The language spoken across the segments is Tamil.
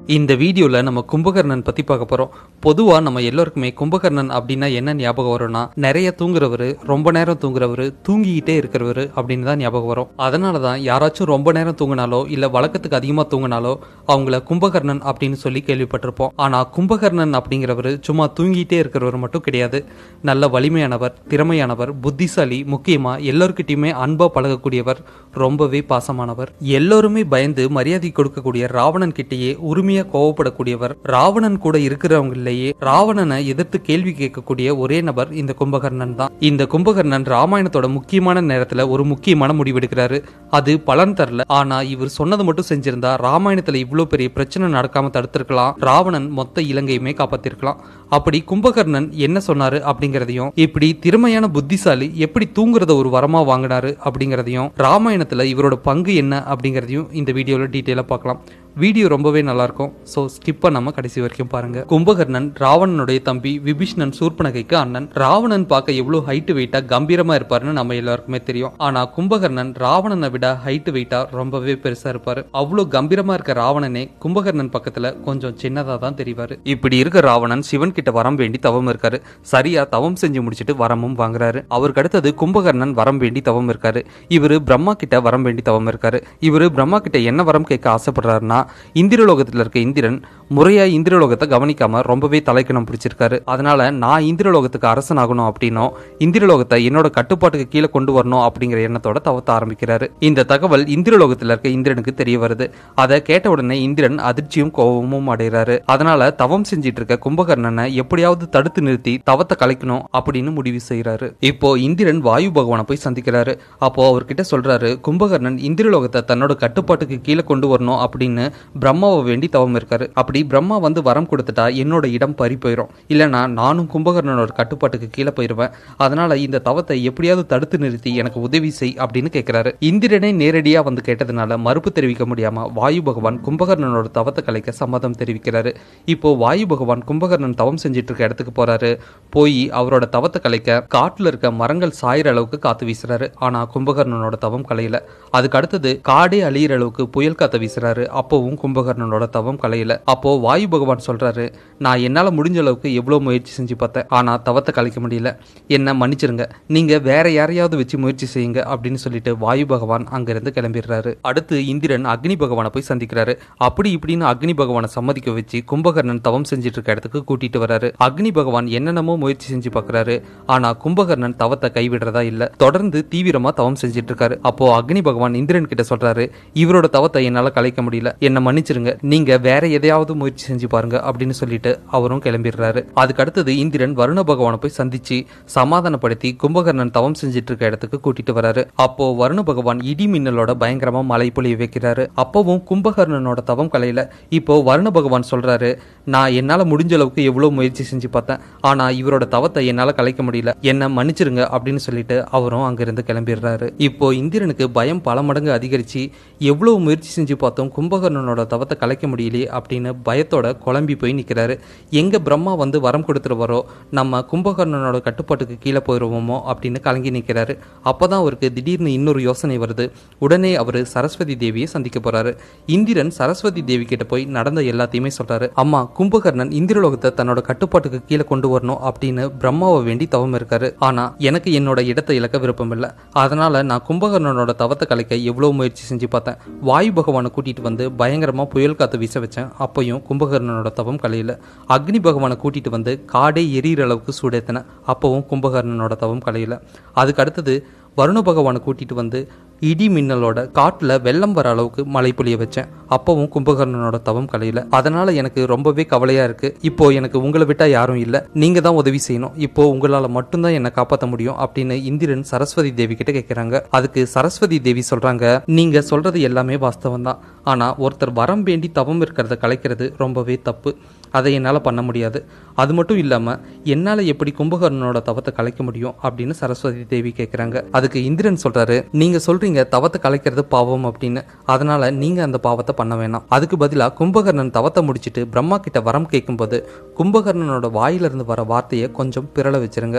இந்த வீடியோவில் நம்ம கும்பகர்ணன் பற்றி பார்க்க போகிறோம் பொதுவாக நம்ம எல்லோருக்குமே கும்பகர்ணன் அப்படின்னா என்ன ஞாபகம் வரும்னா நிறைய தூங்குறவர் ரொம்ப நேரம் தூங்குறவர் தூங்கிக்கிட்டே இருக்கிறவர் அப்படின்னு தான் ஞாபகம் வரும் அதனால தான் யாராச்சும் ரொம்ப நேரம் தூங்கினாலோ இல்லை வழக்கத்துக்கு அதிகமாக தூங்கினாலோ அவங்கள கும்பகர்ணன் அப்படின்னு சொல்லி கேள்விப்பட்டிருப்போம் ஆனால் கும்பகர்ணன் அப்படிங்கிறவர் சும்மா தூங்கிட்டே இருக்கிறவர் மட்டும் கிடையாது நல்ல வலிமையானவர் திறமையானவர் புத்திசாலி முக்கியமாக எல்லோருக்கிட்டையுமே அன்பாக பழகக்கூடியவர் ரொம்பவே பாசமானவர் எல்லோருமே பயந்து மரியாதை கொடுக்கக்கூடிய ராவணன் கிட்டேயே உரிமையா கோவப்படக்கூடியவர் ராவணன் கூட இருக்கிறவங்களிலேயே ராவணனை எதிர்த்து கேள்வி கேட்கக்கூடிய ஒரே நபர் இந்த கும்பகர்ணன் தான் இந்த கும்பகர்ணன் ராமாயணத்தோட முக்கியமான நேரத்துல ஒரு முக்கியமான முடிவெடுக்கிறாரு அது பலன் தரல ஆனா இவர் சொன்னது மட்டும் செஞ்சிருந்தா ராமாயணத்துல இவ்வளவு பெரிய பிரச்சனை நடக்காம தடுத்திருக்கலாம் ராவணன் மொத்த இலங்கையுமே காப்பாத்திருக்கலாம் அப்படி கும்பகர்ணன் என்ன சொன்னாரு அப்படிங்கறதையும் இப்படி திறமையான புத்திசாலி எப்படி தூங்குறத ஒரு வரமா வாங்கினாரு அப்படிங்கறதையும் ராமாயணத்துல இவரோட பங்கு என்ன அப்படிங்கறதையும் இந்த வீடியோல டீட்டெயிலா பார்க்கலாம் வீடியோ ரொம்பவே நல்லா இருக்கும் ஸோ ஸ்கிப் பண்ணாம கடைசி வரைக்கும் பாருங்க கும்பகர்ணன் ராவணனுடைய தம்பி விபீஷ்ணன் சூர்பனகைக்கு அண்ணன் ராவணன் பார்க்க எவ்வளவு ஹைட் வெயிட்டா கம்பீரமா இருப்பாருன்னு நம்ம எல்லாருக்குமே தெரியும் ஆனா கும்பகர்ணன் ராவணனை விட ஹைட் வெயிட்டா ரொம்பவே பெருசா இருப்பாரு அவ்வளவு கம்பீரமா இருக்க ராவணனே கும்பகர்ணன் பக்கத்துல கொஞ்சம் சின்னதா தான் தெரிவாரு இப்படி இருக்க ராவணன் சிவன் கிட்ட வரம் வேண்டி தவம் இருக்காரு சரியா தவம் செஞ்சு முடிச்சிட்டு வரமும் வாங்குறாரு அவருக்கு அடுத்தது கும்பகர்ணன் வரம் வேண்டி தவம் இருக்காரு இவரு பிரம்மா கிட்ட வரம் வேண்டி தவம் இருக்காரு இவரு பிரம்மா கிட்ட என்ன வரம் கேட்க ஆசைப்படுறாருன்னா இந்திரலோகத்துல இருக்க இந்திரன் முறையா இந்திரலோகத்தை கவனிக்காம ரொம்பவே தலைக்கணம் பிடிச்சிருக்காரு அதனால நான் இந்திரலோகத்துக்கு அரசன் ஆகணும் அப்படின்னும் இந்திரலோகத்தை என்னோட கட்டுப்பாட்டுக்கு கீழே கொண்டு வரணும் அப்படிங்கிற எண்ணத்தோட தவத்த ஆரம்பிக்கிறாரு இந்த தகவல் இந்திரலோகத்துல இருக்க இந்திரனுக்கு தெரிய வருது அதை கேட்ட உடனே இந்திரன் அதிர்ச்சியும் கோபமும் அடைகிறாரு அதனால தவம் செஞ்சிட்டு இருக்க கும்பகர்ணனை எப்படியாவது தடுத்து நிறுத்தி தவத்தை கலைக்கணும் அப்படின்னு முடிவு செய்யறாரு இப்போ இந்திரன் வாயு பகவானை போய் சந்திக்கிறாரு அப்போ அவர்கிட்ட சொல்றாரு கும்பகர்ணன் இந்திரலோகத்தை தன்னோட கட்டுப்பாட்டுக்கு கீழே கொண்டு வரணும் அப்படின்னு பிரம்மாவை வேண்டி தவம் இருக்காரு அப்படி பிரம்மா வந்து வரம் கொடுத்துட்டா என்னோட இடம் பறி போயிடும் இல்லைனா நானும் கும்பகர்ணனோட கட்டுப்பாட்டுக்கு கீழே போயிருவேன் அதனால இந்த தவத்தை எப்படியாவது தடுத்து நிறுத்தி எனக்கு உதவி செய் அப்படின்னு கேட்கிறாரு இந்திரனே நேரடியா வந்து கேட்டதுனால மறுப்பு தெரிவிக்க முடியாம வாயு பகவான் கும்பகர்ணனோட தவத்தை கலைக்க சம்மதம் தெரிவிக்கிறாரு இப்போ வாயு பகவான் கும்பகர்ணன் தவம் செஞ்சிட்டு இருக்க இடத்துக்கு போறாரு போய் அவரோட தவத்தை கலைக்க காட்டுல இருக்க மரங்கள் சாயிற அளவுக்கு காத்து வீசுறாரு ஆனா கும்பகர்ணனோட தவம் கலையல அதுக்கு அடுத்தது காடே அழியிற அளவுக்கு புயல் காத்த வீசுறாரு அப்போவும் கும்பகர்ணனோட தவம் கலையல அப்போ வாயு பகவான் சொல்றாரு நான் என்னால முடிஞ்ச அளவுக்கு எவ்வளவு முயற்சி செஞ்சு பார்த்தேன் ஆனா தவத்தை கலைக்க முடியல என்ன மன்னிச்சிருங்க நீங்க வேற யாரையாவது வச்சு முயற்சி செய்யுங்க அப்படின்னு சொல்லிட்டு வாயு பகவான் அங்கிருந்து கிளம்பிடுறாரு அடுத்து இந்திரன் அக்னி பகவானை போய் சந்திக்கிறாரு அப்படி இப்படின்னு அக்னி பகவானை சம்மதிக்க வச்சு கும்பகர்ணன் தவம் செஞ்சுட்டு இருக்க இடத்துக்கு கூட்டிட்டு வராரு அக்னி பகவான் என்னென்னமோ முயற்சி செஞ்சு பார்க்கறாரு ஆனா கும்பகர்ணன் தவத்தை கைவிடுறதா இல்ல தொடர்ந்து தீவிரமா தவம் செஞ்சுட்டு இருக்காரு அப்போ அக்னி பகவான் இந்திரன் கிட்ட சொல்றாரு இவரோட தவத்தை என்னால கலைக்க முடியல என்ன மன்னிச்சிருங்க நீங்க வேற எதையாவது முயற்சி செஞ்சு பாருங்க அப்படின்னு சொல்லிட்டு அவரும் கிளம்பிடுறாரு அதுக்கு அடுத்தது இந்திரன் வருண பகவானை போய் சந்திச்சு சமாதானப்படுத்தி கும்பகர்ணன் தவம் செஞ்சுட்டு இருக்க இடத்துக்கு கூட்டிட்டு வராரு அப்போ வருண பகவான் இடி மின்னலோட பயங்கரமா மழை பொழிய வைக்கிறாரு அப்பவும் கும்பகர்ணனோட தவம் கலையில இப்போ வருண பகவான் சொல்றாரு நான் என்னால முடிஞ்ச அளவுக்கு எவ்வளவு முயற்சி செஞ்சு பார்த்தேன் ஆனா இவரோட தவத்தை என்னால கலைக்க முடியல என்ன மன்னிச்சிருங்க அப்படின்னு சொல்லிட்டு அவரும் அங்கிருந்து கிளம்பிடுறாரு இப்போ இந்திரனுக்கு பயம் பல மடங்கு அதிகரிச்சு எவ்வளவு முயற்சி செஞ்சு பார்த்தோம் கும்பகர்ணனோட தவத்தை கலைக்க முடியலையே அப்படின்னு பயத்தோட குழம்பி போய் நிக்கிறாரு எங்க பிரம்மா வந்து வரம் கொடுத்துருவாரோ நம்ம கும்பகர்ணனோட கட்டுப்பாட்டுக்கு கீழே போயிடுவோமோ அப்படின்னு கலங்கி நிற்கிறாரு அப்பதான் அவருக்கு திடீர்னு இன்னொரு யோசனை வருது உடனே அவர் சரஸ்வதி தேவியை சந்திக்க போறாரு இந்திரன் சரஸ்வதி தேவி கிட்ட போய் நடந்த எல்லாத்தையுமே சொல்றாரு அம்மா கும்பகர்ணன் இந்திரலோகத்தை தன்னோட கட்டுப்பாட்டுக்கு கீழே கொண்டு வரணும் அப்படின்னு பிரம்மாவை வேண்டி தவம் இருக்காரு ஆனா எனக்கு என்னோட இடத்தை இழக்க விருப்பம் இல்லை அதனால நான் கும்பகர்ணனோட தவத்தை கலைக்க எவ்வளவு முயற்சி செஞ்சு பார்த்தேன் வாயு பகவானை கூட்டிட்டு வந்து பயங்கரமா புயல் காத்து வீச வச்சேன் அப்பயும் கும்பகர்ணனோட தவம் கலையில அக்னி பகவானை கூட்டிட்டு வந்து காடே எரியிற அளவுக்கு சூடேத்தினேன் அப்பவும் கும்பகர்ணனோட தவம் கலையில அதுக்கு அடுத்தது வருண பகவானை கூட்டிட்டு வந்து இடி மின்னலோட காட்டுல வெள்ளம் வர அளவுக்கு மழை பொழிய வச்சேன் அப்பவும் கும்பகர்ணனோட தவம் கலையில அதனால எனக்கு ரொம்பவே கவலையா இருக்கு இப்போ எனக்கு உங்களை விட்டா யாரும் இல்ல நீங்க தான் உதவி செய்யணும் இப்போ உங்களால மட்டும்தான் என்னை காப்பாற்ற முடியும் அப்படின்னு இந்திரன் சரஸ்வதி தேவி கிட்ட கேட்கிறாங்க அதுக்கு சரஸ்வதி தேவி சொல்றாங்க நீங்க சொல்றது எல்லாமே வாஸ்தவம் தான் ஆனா ஒருத்தர் வரம் வேண்டி தவம் இருக்கிறத கலைக்கிறது ரொம்பவே தப்பு அதை என்னால் பண்ண முடியாது அது மட்டும் இல்லாமல் என்னால் எப்படி கும்பகர்ணனோட தவத்தை கலைக்க முடியும் அப்படின்னு சரஸ்வதி தேவி கேட்குறாங்க அதுக்கு இந்திரன் சொல்றாரு நீங்க சொல்றீங்க தவத்தை கலைக்கிறது பாவம் அப்படின்னு அதனால நீங்க அந்த பாவத்தை பண்ண வேணாம் அதுக்கு பதிலாக கும்பகர்ணன் தவத்தை முடிச்சிட்டு பிரம்மா கிட்ட வரம் கேட்கும்போது கும்பகர்ணனோட வாயிலிருந்து வர வார்த்தையை கொஞ்சம் பிறள வச்சிருங்க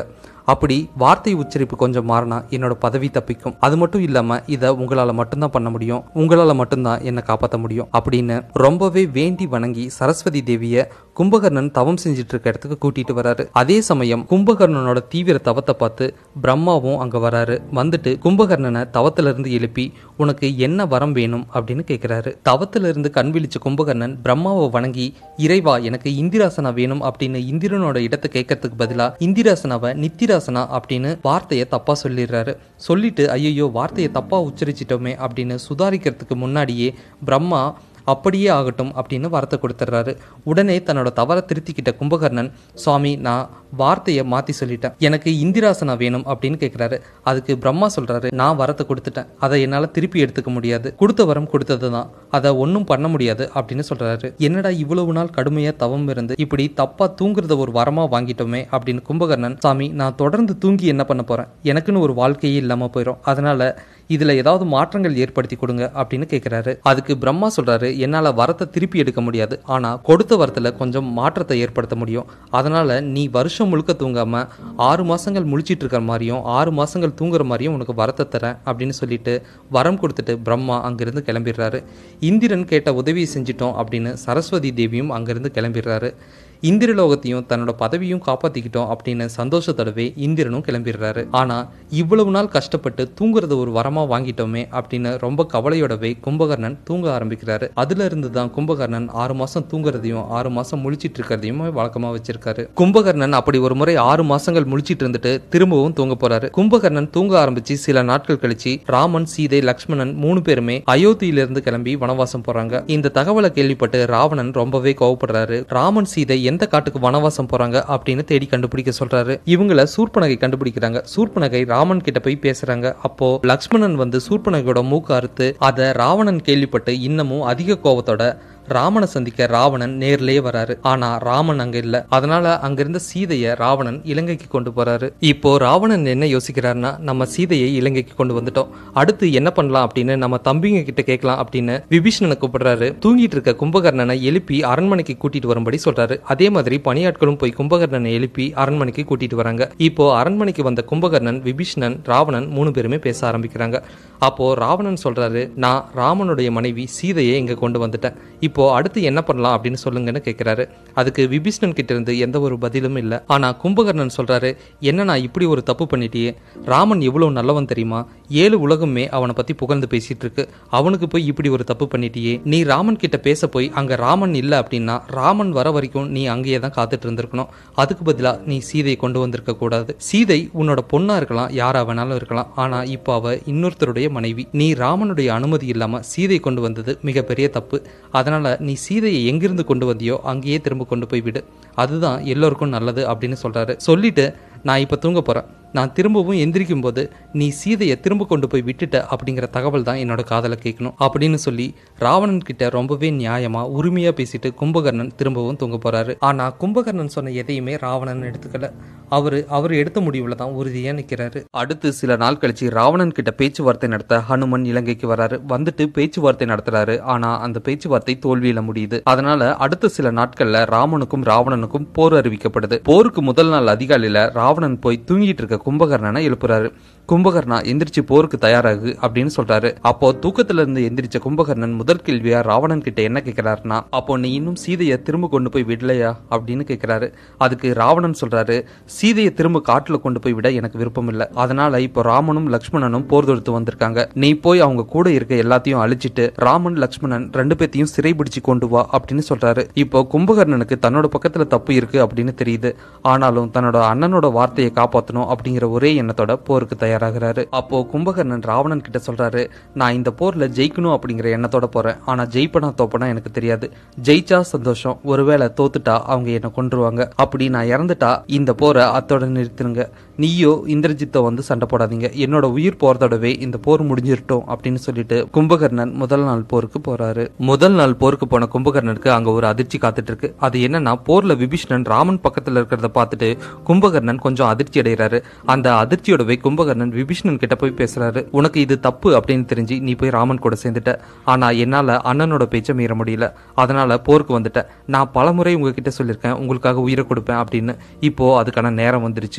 அப்படி வார்த்தை உச்சரிப்பு கொஞ்சம் மாறினா என்னோட பதவி தப்பிக்கும் அது மட்டும் இல்லாம இதை உங்களால மட்டும்தான் பண்ண முடியும் உங்களால மட்டும்தான் என்னை காப்பாற்ற முடியும் அப்படின்னு ரொம்பவே வேண்டி வணங்கி சரஸ்வதி தேவிய கும்பகர்ணன் தவம் செஞ்சுட்டு இருக்க இடத்துக்கு கூட்டிட்டு வராரு அதே சமயம் கும்பகர்ணனோட தீவிர தவத்தை பார்த்து பிரம்மாவும் அங்க வராரு வந்துட்டு கும்பகர்ணனை தவத்துல இருந்து எழுப்பி உனக்கு என்ன வரம் வேணும் அப்படின்னு கேக்குறாரு தவத்துல இருந்து கண் விழிச்ச கும்பகர்ணன் பிரம்மாவை வணங்கி இறைவா எனக்கு இந்திராசனா வேணும் அப்படின்னு இந்திரனோட இடத்தை கேட்கறதுக்கு பதிலா இந்திராசனாவை நித்திராசனா அப்படின்னு வார்த்தையை தப்பா சொல்லிடுறாரு சொல்லிட்டு ஐயோ வார்த்தையை தப்பா உச்சரிச்சிட்டோமே அப்படின்னு சுதாரிக்கிறதுக்கு முன்னாடியே பிரம்மா அப்படியே ஆகட்டும் அப்படின்னு வரத்தை கொடுத்துட்றாரு உடனே தன்னோட தவறை திருத்திக்கிட்ட கும்பகர்ணன் சுவாமி நான் வார்த்தையை மாற்றி சொல்லிட்டேன் எனக்கு இந்திராசனா வேணும் அப்படின்னு கேட்குறாரு அதுக்கு பிரம்மா சொல்றாரு நான் வரத்தை கொடுத்துட்டேன் அதை என்னால் திருப்பி எடுத்துக்க முடியாது கொடுத்த வரம் கொடுத்தது தான் அதை ஒன்றும் பண்ண முடியாது அப்படின்னு சொல்றாரு என்னடா இவ்வளவு நாள் கடுமையாக தவம் இருந்து இப்படி தப்பா தூங்குறத ஒரு வரமா வாங்கிட்டோமே அப்படின்னு கும்பகர்ணன் சாமி நான் தொடர்ந்து தூங்கி என்ன பண்ண போறேன் எனக்குன்னு ஒரு வாழ்க்கையே இல்லாமல் போயிடும் அதனால இதுல ஏதாவது மாற்றங்கள் ஏற்படுத்தி கொடுங்க அப்படின்னு கேட்கிறாரு அதுக்கு பிரம்மா சொல்றாரு என்னால வரத்தை திருப்பி எடுக்க முடியாது ஆனா கொடுத்த வரத்துல கொஞ்சம் மாற்றத்தை ஏற்படுத்த முடியும் அதனால நீ வருஷம் முழுக்க தூங்காம ஆறு மாசங்கள் முழிச்சிட்டு இருக்கிற மாதிரியும் ஆறு மாசங்கள் தூங்குற மாதிரியும் உனக்கு வரத்தை தரேன் அப்படின்னு சொல்லிட்டு வரம் கொடுத்துட்டு பிரம்மா அங்கிருந்து கிளம்பிடுறாரு இந்திரன் கேட்ட உதவியை செஞ்சிட்டோம் அப்படின்னு சரஸ்வதி தேவியும் அங்கிருந்து கிளம்பிடுறாரு இந்திரலோகத்தையும் தன்னோட பதவியும் காப்பாத்திக்கிட்டோம் அப்படின்னு சந்தோஷத்தோடவே இந்திரனும் கிளம்பிடுறாரு ஆனா இவ்வளவு நாள் கஷ்டப்பட்டு தூங்குறத ஒரு வரமா வாங்கிட்டோமே அப்படின்னு ரொம்ப கவலையோடவே கும்பகர்ணன் தூங்க ஆரம்பிக்கிறாரு அதுல இருந்து தான் கும்பகர்ணன் ஆறு மாசம் தூங்குறதையும் ஆறு மாசம் முழிச்சிட்டு இருக்கிறதையும் வழக்கமா வச்சிருக்காரு கும்பகர்ணன் அப்படி ஒரு முறை ஆறு மாசங்கள் முழிச்சிட்டு இருந்துட்டு திரும்பவும் தூங்க போறாரு கும்பகர்ணன் தூங்க ஆரம்பிச்சு சில நாட்கள் கழிச்சு ராமன் சீதை லக்ஷ்மணன் மூணு பேருமே அயோத்தியிலிருந்து கிளம்பி வனவாசம் போறாங்க இந்த தகவலை கேள்விப்பட்டு ராவணன் ரொம்பவே கோவப்படுறாரு ராமன் சீதை எந்த காட்டுக்கு வனவாசம் போறாங்க அப்படின்னு தேடி கண்டுபிடிக்க சொல்றாரு இவங்கள சூர்பனகை கண்டுபிடிக்கிறாங்க சூர்பனகை ராமன் கிட்ட போய் பேசுறாங்க அப்போ லக்ஷ்மணன் வந்து சூர்பனகையோட மூக்கு அறுத்து அதை ராவணன் கேள்விப்பட்டு இன்னமும் அதிக கோவத்தோட ராமனை சந்திக்க ராவணன் நேர்லயே வராரு ஆனா ராமன் அங்க இல்ல அதனால அங்கிருந்த சீதைய ராவணன் இலங்கைக்கு கொண்டு போறாரு இப்போ ராவணன் என்ன யோசிக்கிறாருன்னா நம்ம சீதையை இலங்கைக்கு கொண்டு வந்துட்டோம் அடுத்து என்ன பண்ணலாம் அப்படின்னு நம்ம தம்பிங்க கிட்ட கேட்கலாம் அப்படின்னு விபீஷணனை கூப்பிடுறாரு தூங்கிட்டு இருக்க கும்பகர்ணனை எழுப்பி அரண்மனைக்கு கூட்டிட்டு வரும்படி சொல்றாரு அதே மாதிரி பணியாட்களும் போய் கும்பகர்ணனை எழுப்பி அரண்மனைக்கு கூட்டிட்டு வராங்க இப்போ அரண்மனைக்கு வந்த கும்பகர்ணன் விபீஷணன் ராவணன் மூணு பேருமே பேச ஆரம்பிக்கிறாங்க அப்போ ராவணன் சொல்றாரு நான் ராமனுடைய மனைவி சீதையை இங்க கொண்டு வந்துட்டேன் இப்போ அடுத்து என்ன பண்ணலாம் அப்படின்னு சொல்லுங்கன்னு கேட்கிறாரு அதுக்கு விபீஷ்ணன் கிட்ட இருந்து எந்த ஒரு பதிலும் இல்ல ஆனா கும்பகர்ணன் சொல்றாரு என்ன நான் இப்படி ஒரு தப்பு பண்ணிட்டியே ராமன் எவ்வளவு நல்லவன் தெரியுமா ஏழு உலகமே அவனை பத்தி புகழ்ந்து பேசிட்டு இருக்கு அவனுக்கு போய் இப்படி ஒரு தப்பு பண்ணிட்டியே நீ ராமன் கிட்ட பேச போய் அங்க ராமன் இல்ல அப்படின்னா ராமன் வர வரைக்கும் நீ அங்கேயே தான் காத்துட்டு இருந்திருக்கணும் அதுக்கு பதிலா நீ சீதையை கொண்டு வந்திருக்க கூடாது சீதை உன்னோட பொண்ணா இருக்கலாம் யாரா வேணாலும் இருக்கலாம் ஆனா இப்போ அவ இன்னொருத்தருடைய மனைவி நீ ராமனுடைய அனுமதி இல்லாம சீதை கொண்டு வந்தது மிகப்பெரிய தப்பு அதனால நீ சீதையை எங்கிருந்து கொண்டு வந்தியோ அங்கேயே திரும்ப கொண்டு போய் விடு அதுதான் எல்லோருக்கும் நல்லது அப்படின்னு சொல்றாரு சொல்லிட்டு நான் இப்ப தூங்க போறேன் நான் திரும்பவும் எந்திரிக்கும் போது நீ சீதையை திரும்ப கொண்டு போய் விட்டுட்ட அப்படிங்கிற தகவல் தான் என்னோட காதலை கேட்கணும் அப்படின்னு சொல்லி ராவணன் கிட்ட ரொம்பவே நியாயமா உரிமையா பேசிட்டு கும்பகர்ணன் திரும்பவும் தூங்க போறாரு ஆனா கும்பகர்ணன் சொன்ன எதையுமே ராவணன் எடுத்துக்கல அவரு அவர் எடுத்த முடிவுல தான் உறுதியா நிக்கிறாரு அடுத்து சில நாள் கழிச்சு ராவணன் கிட்ட பேச்சுவார்த்தை நடத்த ஹனுமன் இலங்கைக்கு வராரு வந்துட்டு பேச்சுவார்த்தை நடத்துறாரு ஆனா அந்த பேச்சுவார்த்தை தோல்வியில முடியுது அதனால அடுத்த சில நாட்கள்ல ராமனுக்கும் ராவணனுக்கும் போர் அறிவிக்கப்படுது போருக்கு முதல் நாள் அதிகாலையில ராவணன் போய் தூங்கிட்டு இருக்க கும்பகர்ணனை எழுப்புறாரு கும்பகர்ணா எந்திரிச்சு போருக்கு தயாராகு அப்படின்னு சொல்றாரு அப்போ தூக்கத்துல இருந்து எந்திரிச்ச கும்பகர்ணன் முதல் கேள்வியா ராவணன் கிட்ட என்ன கேட்கிறாருன்னா அப்போ நீ இன்னும் சீதையை திரும்ப கொண்டு போய் விடலையா அப்படின்னு கேட்கிறாரு அதுக்கு ராவணன் சொல்றாரு சீதையை திரும்ப காட்டுல கொண்டு போய் விட எனக்கு விருப்பம் இல்ல அதனால இப்போ ராமனும் லக்ஷ்மணனும் போர் தொடுத்து வந்திருக்காங்க நீ போய் அவங்க கூட இருக்க எல்லாத்தையும் அழிச்சிட்டு ராமன் லக்ஷ்மணன் ரெண்டு பேத்தையும் சிறைபிடிச்சு கொண்டு வா அப்படின்னு சொல்றாரு இப்போ கும்பகர்ணனுக்கு தன்னோட பக்கத்துல தப்பு இருக்கு அப்படின்னு தெரியுது ஆனாலும் தன்னோட அண்ணனோட வார்த்தையை காப்பாத்தணும் அப்படிங்கிற ஒரே எண்ணத்தோட போருக்கு தயாராகிறாரு அப்போ கும்பகர்ணன் ராவணன் கிட்ட சொல்றாரு நான் இந்த போர்ல ஜெயிக்கணும் அப்படிங்கிற எண்ணத்தோட போறேன் ஆனா ஜெயிப்பனா தோப்பனா எனக்கு தெரியாது ஜெயிச்சா சந்தோஷம் ஒருவேளை தோத்துட்டா அவங்க என்ன கொன்றுவாங்க அப்படி நான் இறந்துட்டா இந்த போரை அத்தோட நிறுத்திருங்க நீயோ இந்திரஜித்தை வந்து சண்டை போடாதீங்க என்னோட உயிர் போறதோடவே இந்த போர் முடிஞ்சிரட்டும் அப்படின்னு சொல்லிட்டு கும்பகர்ணன் முதல் நாள் போருக்கு போறாரு முதல் நாள் போருக்கு போன கும்பகர்ணனுக்கு அங்க ஒரு அதிர்ச்சி காத்துட்டு இருக்கு அது என்னன்னா போர்ல விபீஷ்ணன் ராமன் பக்கத்துல இருக்கிறத பார்த்துட்டு கும்பகர்ணன் கொஞ்சம் அதிர்ச்சி அடைகிறாரு அந்த அதிர்ச்சியோடவே கும்பகர்ணன் விபீஷ்ணன் கிட்ட போய் பேசுறாரு உனக்கு இது தப்பு அப்படின்னு தெரிஞ்சு நீ போய் ராமன் கூட சேர்ந்துட்ட ஆனா என்னால அண்ணனோட பேச்சை மீற முடியல அதனால போருக்கு வந்துட்டேன் நான் பலமுறை உங்ககிட்ட சொல்லியிருக்கேன் உங்களுக்காக உயிரை கொடுப்பேன் அப்படின்னு இப்போ அதுக்கான நேரம் வந்துருச்சு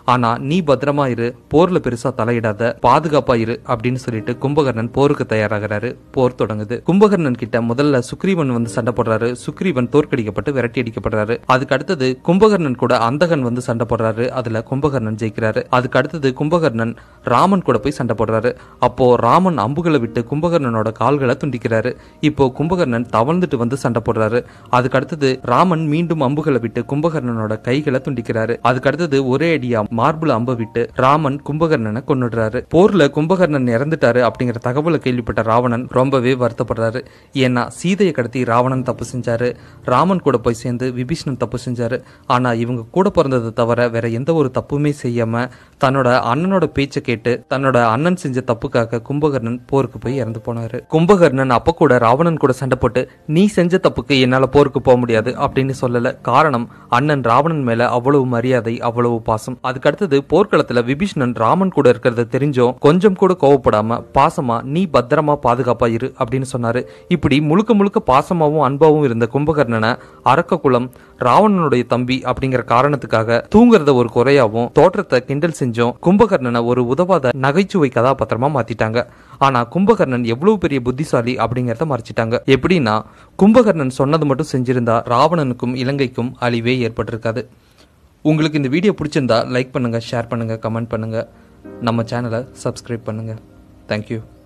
ஆனா நீ பத்திரமா இரு போர்ல பெருசா தலையிடாத பாதுகாப்பா இரு அப்படின்னு சொல்லிட்டு கும்பகர்ணன் போருக்கு தயாராகிறாரு போர் தொடங்குது கும்பகர்ணன் கிட்ட முதல்ல சுக்ரீவன் வந்து சண்டை போடுறாரு சுக்ரீவன் தோற்கடிக்கப்பட்டு விரட்டி அடிக்கப்படுறாரு அதுக்கு அடுத்தது கும்பகர்ணன் கூட அந்தகன் வந்து சண்டை போடுறாரு அதுல கும்பகர்ணன் ஜெயிக்கிறாரு அதுக்கு அடுத்தது கும்பகர்ணன் ராமன் கூட போய் சண்டை போடுறாரு அப்போ ராமன் அம்புகளை விட்டு கும்பகர்ணனோட கால்களை துண்டிக்கிறாரு இப்போ கும்பகர்ணன் தவழ்ந்துட்டு வந்து சண்டை போடுறாரு அதுக்கு அடுத்தது ராமன் மீண்டும் அம்புகளை விட்டு கும்பகர்ணனோட கைகளை துண்டிக்கிறாரு அதுக்கு அடுத்தது ஒரே அடியா மார்புல அம்ப விட்டு ராமன் கும்பகர்ணனை கொன்னுடுறாரு போர்ல கும்பகர்ணன் இறந்துட்டாரு அப்படிங்கிற தகவலை கேள்விப்பட்ட ராவணன் ரொம்பவே வருத்தப்படுறாரு ஏன்னா சீதையை கடத்தி ராவணன் தப்பு செஞ்சாரு ராமன் கூட போய் சேர்ந்து விபீஷ்ணன் தப்பு செஞ்சாரு ஆனா இவங்க கூட பிறந்ததை தவிர வேற எந்த ஒரு தப்புமே செய்யாம தன்னோட அண்ணனோட பேச்சை கேட்டு தன்னோட அண்ணன் செஞ்ச தப்புக்காக கும்பகர்ணன் போருக்கு போய் இறந்து போனாரு கும்பகர்ணன் அப்ப கூட ராவணன் கூட சண்டை போட்டு நீ செஞ்ச தப்புக்கு என்னால போருக்கு போக முடியாது அப்படின்னு சொல்லல காரணம் அண்ணன் ராவணன் மேல அவ்வளவு மரியாதை அவ்வளவு பாசம் அதுக்கு அடுத்தது போர்க்களத்துல விபீஷ்ணன் ராமன் கூட இருக்கிறத தெரிஞ்சும் கொஞ்சம் கூட கோவப்படாம பாசமா நீ பத்திரமா பாதுகாப்பா இரு அப்படின்னு சொன்னாரு இப்படி முழுக்க முழுக்க பாசமாவும் அன்பாவும் இருந்த கும்பகர்ணனை அரக்க குலம் ராவணனுடைய தம்பி அப்படிங்கிற காரணத்துக்காக தூங்குறத ஒரு குறையாவும் தோற்றத்தை கிண்டல் செஞ்சும் கும்பகர்ணனை ஒரு உதவாத நகைச்சுவை கதாபாத்திரமா மாத்திட்டாங்க ஆனா கும்பகர்ணன் எவ்வளவு பெரிய புத்திசாலி அப்படிங்கறத மறைச்சிட்டாங்க எப்படின்னா கும்பகர்ணன் சொன்னது மட்டும் செஞ்சிருந்தா ராவணனுக்கும் இலங்கைக்கும் அழிவே ஏற்பட்டிருக்காது உங்களுக்கு இந்த வீடியோ பிடிச்சிருந்தா லைக் பண்ணுங்க ஷேர் பண்ணுங்க கமெண்ட் பண்ணுங்க நம்ம சேனலை சப்ஸ்கிரைப் பண்ணுங்க தேங்க்யூ